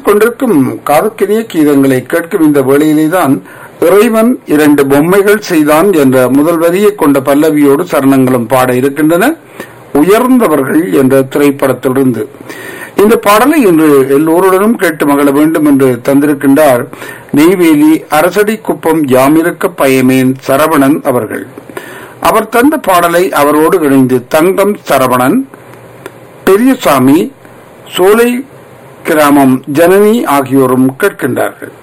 ஒலித்துக் கொண்டிருக்கும் காதுக்கினிய கீதங்களை கேட்கும் இந்த வேளையிலேதான் இறைவன் இரண்டு பொம்மைகள் செய்தான் என்ற முதல் வரியை கொண்ட பல்லவியோடு சரணங்களும் பாட இருக்கின்றன உயர்ந்தவர்கள் என்ற திரைப்படத்திலிருந்து இந்த பாடலை இன்று எல்லோருடனும் கேட்டு மகள வேண்டும் என்று தந்திருக்கின்றார் நெய்வேலி அரசடி குப்பம் யாமிருக்க பயமேன் சரவணன் அவர்கள் அவர் தந்த பாடலை அவரோடு இணைந்து தங்கம் சரவணன் பெரியசாமி சோலை கிராமம் ஜனனி ஆகியோரும் கேட்கின்றார்கள்